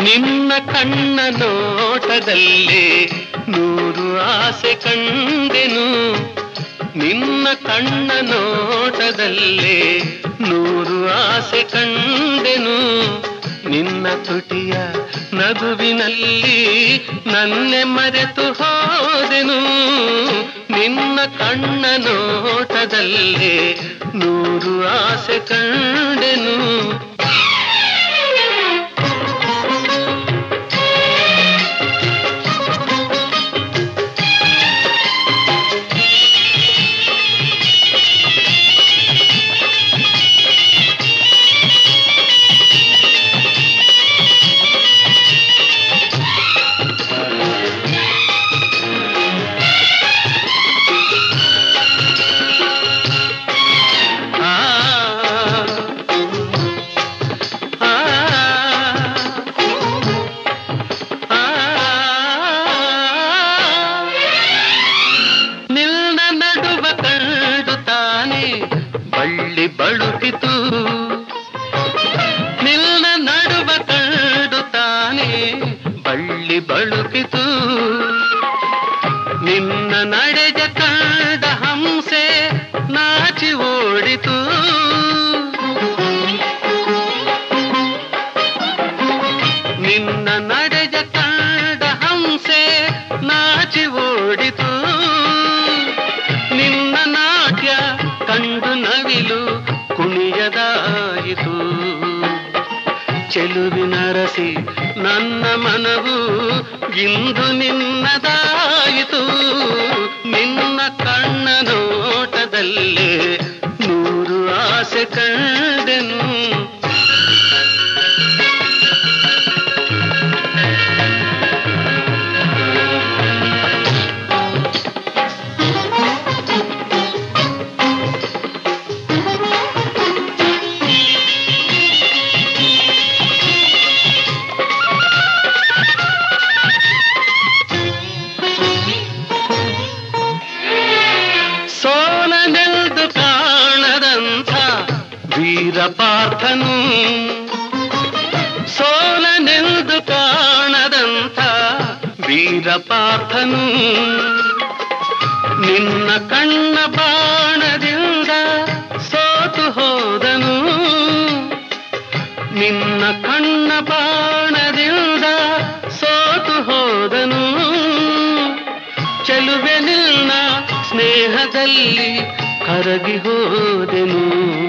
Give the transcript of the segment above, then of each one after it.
ನಿನ್ನ ಕಣ್ಣ ನೋಟದಲ್ಲಿ ನೂರು ಆಸೆ ಕಂಡೆನು ನಿನ್ನ ಕಣ್ಣ ನೋಟದಲ್ಲಿ ನೂರು ಆಸೆ ಕಂಡೆನು ನಿನ್ನ ತುಟಿಯ ನಗುವಿನಲ್ಲಿ ನನ್ನೆ ಮರೆತು ಹೋದೆನು ನಿನ್ನ ಕಣ್ಣ ನೋಟದಲ್ಲಿ ನೂರು ಆಸೆ ಕಂಡೆನು ಆ ಆ ಆ ನಿನ್ನ ನಡುವ ಕಂಡು ತಾನೆ ಬಳ್ಳಿ ಬಳುಕಿತು ನಿನ್ನ ನಡುವ ಕಂಡು ತಾನೆ ಬಳ್ಳಿ ಬಳುಕಿತು ನಿನ್ನ ನಡೆಗೆ ಕಂಡ ಹಂಸೆ ನಾಚಿ ಓಡಿತು ನಿನ್ನ ನಡೆಗೆ ಕಂಡ ಹಂಸೆ ನಾಚಿ ಓಡಿತು ನಿನ್ನ ನಾಟ್ಯ ಕಂಡು ನವಿಲು ಕುಣಿಯದಾಯಿತು ಚೆಲುವಿನರಸಿ ನನ್ನ ಮನವು ಇಂದು ನಿನ್ನದಾಯಿತು ನಿನ್ನ ಕಣ್ಣ ನೋಟದಲ್ಲೇ ನೂರು ಆಸೆ ಕಂಡೆನು ಸೋಲನೆಂದು ಕಾಣದಂಥ ವೀರಪಾರ್ಥನು ಸೋಲನೆಂದು ಕಾಣದಂಥ ವೀರಪಾರ್ಥನು ನಿನ್ನ ಕಣ್ಣ ಬಾಣದಿಂದ ಸೋತು ಹೋದನು ನಿನ್ನ ಕಣ್ಣ ಬಾಣದಿಂದ ಸೋತು ಹೋದನು ಚೆಲುವೆ ನಿನ್ನ ಸ್ನೇಹದಲ್ಲಿ ಕರಗಿ ಹೋದೆನು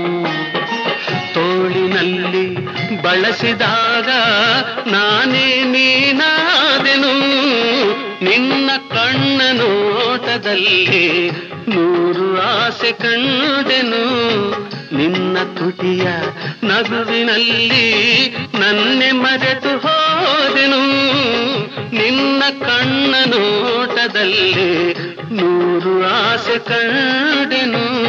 ತೋಳಿನಲ್ಲಿ ಬಳಸಿದಾಗ ನಾನೇ ನೀನಾದೆನು ನಿನ್ನ ಕಣ್ಣ ನೋಟದಲ್ಲಿ ನೂರು ಆಸೆ ಕಂಡೆನು ನಿನ್ನ ತುಟಿಯ ನಗುವಿನಲ್ಲಿ ನನ್ನೆ ಮರೆತು ಹೋದೆನು ನಿನ್ನ ಕಣ್ಣ ನೋಟದಲ್ಲಿ ನೂರು ಆಸೆ ಕಂಡೆನು